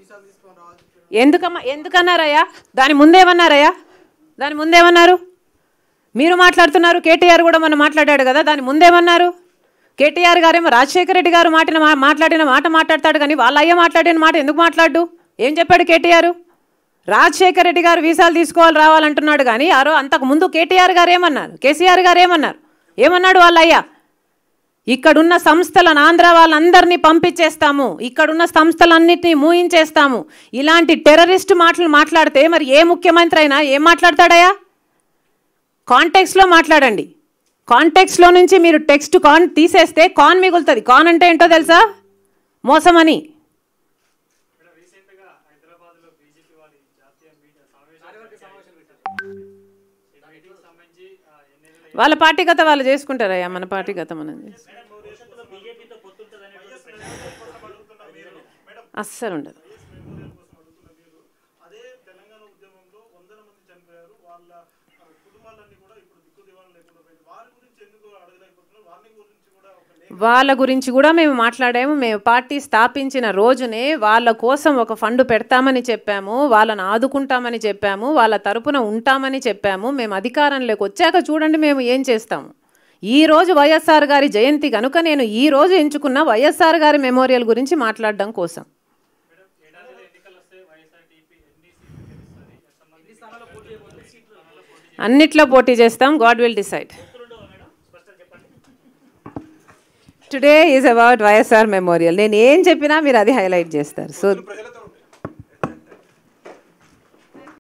ఎందుకమ్మా ఎందుకన్నారయ్యా దాని ముందేమన్నారయ్యా దాని ముందేమన్నారు మీరు మాట్లాడుతున్నారు కేటీఆర్ కూడా మొన్న మాట్లాడాడు కదా దాని ముందేమన్నారు కేటీఆర్ గారేమో రాజశేఖర రెడ్డి గారు మాటిన మా- మాట్లాడిన మాట మాట్లాడతాడు కానీ వాళ్ళ అయ్య మాట్లాడిన మాట ఎందుకు మాట్లాడు ఏం చెప్పాడు కేటీఆర్ రాజశేఖర రెడ్డి గారు వీసాలు తీసుకోవాలి రావాలంటున్నాడు కానీ ఆరో అంతకు ముందు కేటీఆర్ గారు ఏమన్నారు కేసీఆర్ గారు ఏమన్నారు ఏమన్నాడు వాళ్ళ అయ్యా ఇక్కడున్న సంస్థలను ఆంధ్ర వాళ్ళందరినీ పంపించేస్తాము ఇక్కడున్న సంస్థలన్నింటినీ మూయించేస్తాము ఇలాంటి టెర్రరిస్ట్ మాటలు మాట్లాడితే మరి ఏ ముఖ్యమంత్రి అయినా ఏం మాట్లాడతాడయా కాంటెక్స్లో మాట్లాడండి కాంటెక్స్లో నుంచి మీరు టెక్స్ట్ కాన్ తీసేస్తే కాన్ మిగులుతుంది కాన్ అంటే ఏంటో తెలుసా మోసమని రీసెంట్ గా హైదరాబాద్ లో బీజేపీ వారి జాతీయ మీడియా సమావేశం పెట్టారు. ఈ మీటింగ్ సంబంధించి ఆ, ఎన్ని నెలలు వాళ్ళ పార్టీ గత వాళ్ళు చేసుకుంటారయ్యా మన పార్టీ గత మనం చేస్తాం. బీజేపీతో పొత్తుంటుందనే అస్సలు ఉండదు అదే తెలంగాణ ఉద్యమంలో వందల మంది చనిపోయారు వాళ్ళ ఆ, కుటుంబాలన్నీ కూడా ఇప్పుడు దిక్కు దివాణం లేకుండా పోయింది వారి గురించి ఎందుకు అడగలేకపోతున్నారు వారి గురించి కూడా ఒక లేఖ వాళ్ళ గురించి కూడా మేము మాట్లాడాము మేము పార్టీ స్థాపించిన రోజునే వాళ్ళ కోసం ఒక ఫండ్ పెడతామని చెప్పాము వాళ్ళని ఆదుకుంటామని చెప్పాము వాళ్ళ తరపున ఉంటామని చెప్పాము మేము అధికారంలోకి వచ్చాక చూడండి మేము ఏం చేస్తాము ఈ రోజు వైఎస్ఆర్ గారి జయంతి కనుక నేను ఈ రోజు ఎంచుకున్న వైఎస్ఆర్ గారి మెమోరియల్ గురించి మాట్లాడడం కోసం మేడం ఏడాదిలో ఎన్నికలు వస్తే వైఎస్ఆర్టీపీ ఎన్ని సీట్లు గెలుస్తుంది ఎంతమంది అన్నిట్లో పోటీ చేస్తాం God will decide today is about YSR memorial నేను ఏం చెప్పినా మీరు అది హైలైట్ చేస్తారు సో ప్రజలతో